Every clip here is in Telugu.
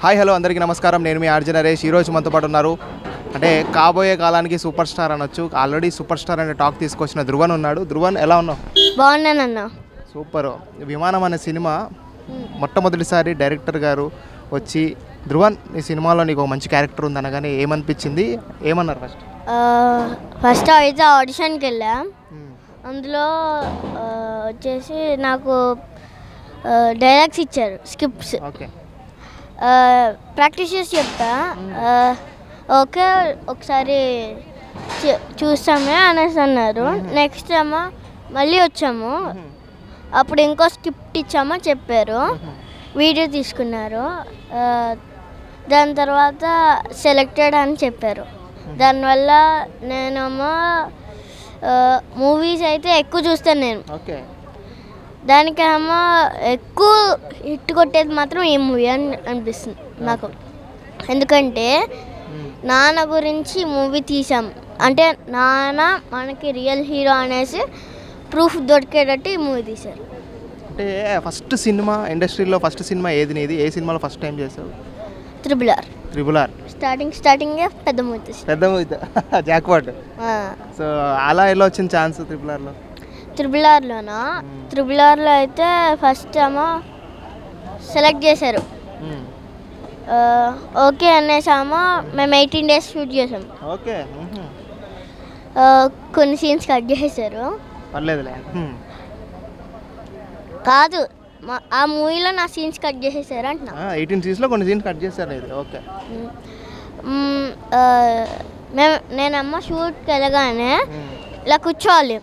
హాయ్ హలో అందరికీ నమస్కారం నేను మీ ఆర్జ నరేష్ ఈరోజు మనతో పాటు ఉన్నారు అంటే కాబోయే కాలానికి సూపర్ స్టార్ అనొచ్చు ఆల్రెడీ సూపర్ స్టార్ అనే టాక్ తీసుకొచ్చిన ధృవన్ ఉన్నాడు ధృవన్ ఎలా ఉన్నావు బాగున్నానన్న సూపర్ విమానం అనే సినిమా మొట్టమొదటిసారి డైరెక్టర్ గారు వచ్చి ధృవన్ ఈ సినిమాలో నీకు ఒక మంచి క్యారెక్టర్ ఉంది అనగానే ఏమనిపించింది ఏమన్నారు ఫస్ట్ ఫస్ట్ అయితే ఆడిషన్కి వెళ్ళా అందులో ఆ, వచ్చేసి నాకు డైలాగ్స్ ఇచ్చారు స్క్రిప్ట్స్ ఓకే ప్రాక్టీస్ చేసి చెప్తా ఆ, ఓకే ఒకసారి చూ- చూస్తామే అనేసి అన్నారు నెక్స్ట్ ఏమో మళ్ళీ వచ్చాము అప్పుడు ఇంకో స్క్రిప్ట్ ఇచ్చామో చెప్పారు వీడియో తీసుకున్నారు ఆ, దాని తర్వాత సెలెక్టెడ్ అని చెప్పారు దానివల్ల నేనేమో మూవీస్ అయితే ఎక్కువ చూస్తాను నేను ఓకే దానికేమో ఎక్కువ హిట్ కొట్టేది మాత్రం ఈ మూవీ అని అనిపిస్తుంది నాకు ఎందుకంటే నాన్న గురించి మూవీ తీసాం అంటే నాన్న మనకి రియల్ హీరో అనేసి ప్రూఫ్ దొరికేటట్టు ఈ మూవీ తీశారు అంటే ఫస్ట్ సినిమా ఇండస్ట్రీలో ఫస్ట్ సినిమా ఏది నీది ఏ సినిమాలో ఫస్ట్ టైం చేసావు triple R triple R starting స్టార్టింగే పెద్ద మూవీ తీసాం పెద్ద మూవీ జాక్పాట్ సో అలా ఎలా వచ్చింది ఛాన్స్ త్రిబుల్ ఆర్లో త్రిబుల్ ఆర్లోనా త్రిబుల్ ఆర్లో అయితే ఫస్ట్ ఏమో సెలెక్ట్ చేశారు ఆ, ఓకే అనేసామో మేము ఎయిటీన్ డేస్ షూట్ చేసాం ఓకే ఆ, కొన్ని సీన్స్ కట్ చేశారు పర్లేదులే మ్మ్. కాదు మా- ఆ మూవీలో నా సీన్స్ కట్ చేసేసారు అంటున్నా ఆ, ఎయిటీన్ సీన్స్లో కొన్ని సీన్స్ కట్ చేశారు ఇది ఓకే మ్మ్, ఆ, మేము నేనమ్మ షూట్కి వెళ్ళగానే ఇలా కూర్చోవాలి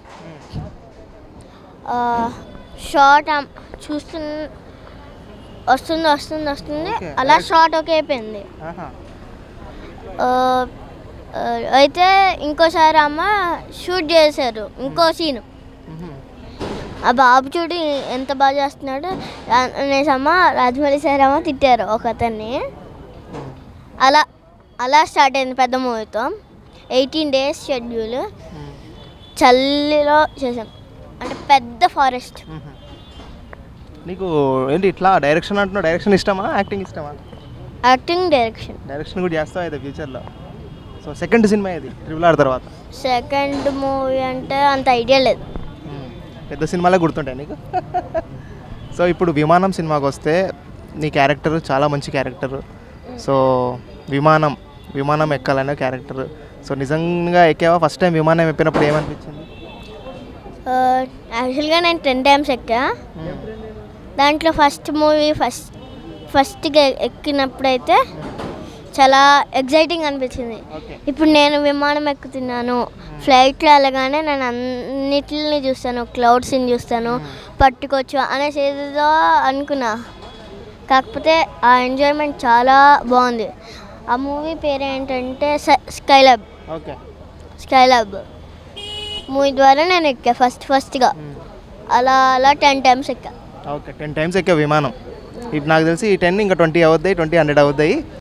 షార్ట్ చూస్తు వస్తుంది వస్తుంది వస్తుంది Okay. అలా షార్ట్ ఓకే అయిపోయింది ఆహా. ఆ, ఆ, అయితే ఇంకోసారి అమ్మ షూట్ చేశారు ఇంకో సీన్ మ్మ్. ఆ బాబు చూడు ఎంత బాగా చేస్తున్నాడు రా- అనేసి అమ్మ రాజమౌళి సార్ అమ్మ తిట్టారు ఒక అతన్ని అలా అలా స్టార్ట్ అయింది పెద్ద మూవీతో ఎయిటీన్ డేస్ షెడ్యూల్ మ్మ్. చల్లిలో చేసాం అంటే పెద్ద ఫారెస్ట్ మ్మ్. నీకు ఏంటి ఇట్లా డైరెక్షన్ అంటున్నావు డైరెక్షన్ ఇష్టమా యాక్టింగ్ ఇష్టమా యాక్టింగ్ డైరెక్షన్ డైరెక్షన్ కూడా చేస్తావు అయితే ఫ్యూచర్లో సో సెకండ్ సినిమా ఇది ట్రిపుల్ ఆర్ తర్వాత సెకండ్ మూవీ అంటే అంత ఐడియా లేదు మ్మ్. పెద్ద సినిమాలే గుర్తుంటాయి నీకు సో ఇప్పుడు విమానం సినిమాకి వస్తే నీ క్యారెక్టర్ చాలా మంచి క్యారెక్టర్ సో విమానం విమానం ఎక్కాలనే క్యారెక్టర్ సో నిజంగా ఎక్కావా ఫస్ట్ టైం విమానం ఎక్కినప్పుడు ఏమనిపించింది యాక్చువల్గా నేను టెన్ టైమ్స్ ఎక్కా దాంట్లో ఫస్ట్ మూవీ ఫస్ట్ ఫస్ట్గా ఎక్కినప్పుడైతే చాలా ఎగ్జైటింగ్ అనిపించింది ఓకే ఇప్పుడు నేను విమానం ఎక్కుతున్నాను ఫ్లైట్లో వెళ్ళగానే నేను అన్నిటిని చూస్తాను క్లౌడ్స్ని చూస్తాను పట్టుకోవచ్చు అనేసి ఏదేదో అనుకున్నా కాకపోతే ఆ ఎంజాయ్మెంట్ చాలా బాగుంది ఆ మూవీ పేరు ఏంటంటే స్కైలబ్ ఓకే స్కైలబ్ మూవీ ద్వారా నేను ఎక్కా ఫస్ట్ ఫస్ట్గా అలా అలా టెన్ టైమ్స్ ఎక్కా ఓకే టెన్ టైమ్స్ ఎక్కా విమానం ఇప్పుడు నాకు తెలిసి ఈ టెన్ ఇంకా ట్వంటీ అవుద్దాయి ట్వంటీ హండ్రెడ్ అవుద్దాయి